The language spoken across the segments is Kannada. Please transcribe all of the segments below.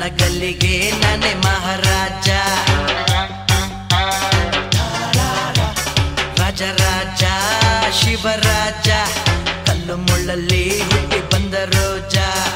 ನನ್ನ ಗಲ್ಲಿಗೆ ನಾನೇ ಮಹಾರಾಜ ರಾಜ ರಾಜ ಶಿವರಾಜ ಕಲ್ಲು ಮುಳ್ಳಲ್ಲಿ ಹುಟ್ಟಿ ಬಂದ ರೋಜ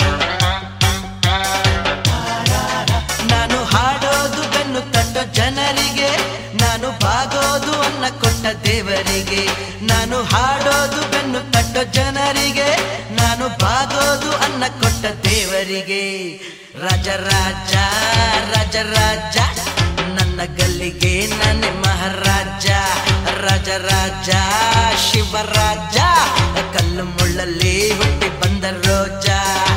ನಾನು ಹಾಡೋದು ಬೆನ್ನು ತಟ್ಟ ಜನರಿಗೆ ನಾನು ಬಾಗೋದು ಅನ್ನ ಕೊಟ್ಟ ದೇವರಿಗೆ ನಾನು ಹಾಡೋದು ಬೆನ್ನು ತಟ್ಟ ಜನರಿಗೆ ನಾನು ಬಾಗೋದು ಅನ್ನ ಕೊಟ್ಟ ದೇವರಿಗೆ ರಾಜ ರಾಜ ರಾಜ ರಾಜ ನನ್ನ ಗಲ್ಲಿಗೆ ನಾನೇ ಮಹಾರಾಜ ರಾಜ ರಾಜ ಶಿವರಾಜ ಕಲ್ಲು ಮುಳ್ಳಲ್ಲಿ ಹುಟ್ಟಿ ಬಂದ ರೋಜ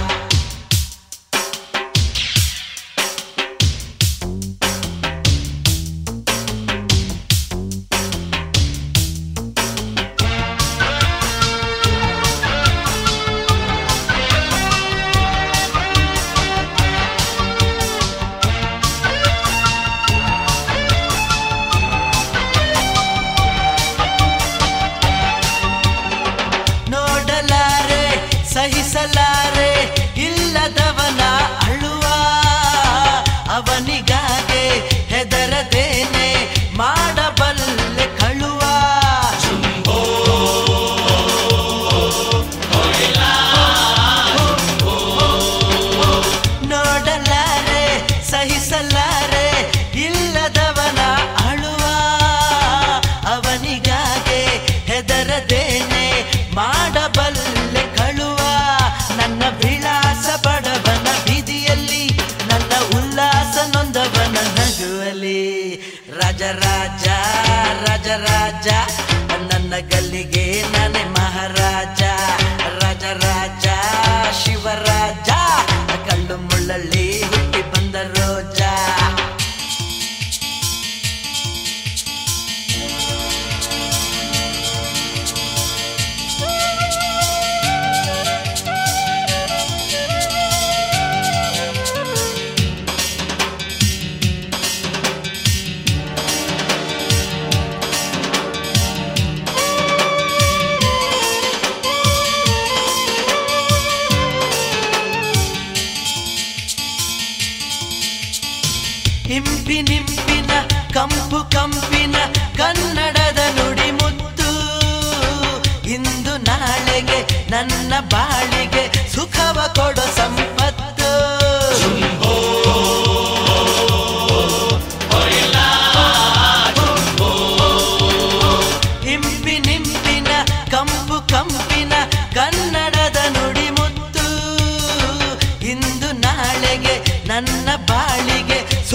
ನೋಡಲಾರೆ ಸಹಿಸಲಾರೆ ಇಲ್ಲದವನ ಅಳುವ ಅವನಿಗಾಗೆ ಹೆದರದೇನೆ ಮಾಡಬಲ್ಲೆ ಕಳುವ ನೋಡಲಾರೆ ಸಹಿಸಲಾರೆ ಇಲ್ಲದವನ ಅಳುವ ಅವನಿಗಾಗೆ ಹೆದರದೇನೆ ಮಾಡಬಲ್ಲೆ ಕಳುವ ನನ್ನ ವಿಳಾಸ ಬಡವನ ಬೀದಿಯಲ್ಲಿ ನನ್ನ ಉಲ್ಲಾಸ ನೊಂದವನ ನಗುವಲಿ ರಾಜ ರಾಜ ರಾಜ ರಾಜ ನನ್ನ ಗಲ್ಲಿಗೆ ನಾನೇ ಮಹಾರಾಜ ರಾಜ ರಾಜ ಶಿವರಾಜ ಕಳ್ಳು ಮುಳ್ಳಲ್ಲಿ ಹುಟ್ಟಿ ಬಂದ ರೋಜ ಇಂಪಿನಿಂಪಿನ ಕಂಪು ಕಂಪಿನ ಕನ್ನಡದ ನುಡಿ ಮುತ್ತು ಇಂದು ನಾಳೆಗೆ ನನ್ನ ಬಾಳಿಗೆ ಸುಖವ ಕೊಡೋ ಸಂಪತ್ತು ಇಂಪಿನಿಂಪಿನ ಕಂಪು ಕಂಪಿನ ಕನ್ನಡದ ನುಡಿ ಮುತ್ತು ಇಂದು ನಾಳೆಗೆ ನನ್ನ ಬಾಳಿಗೆ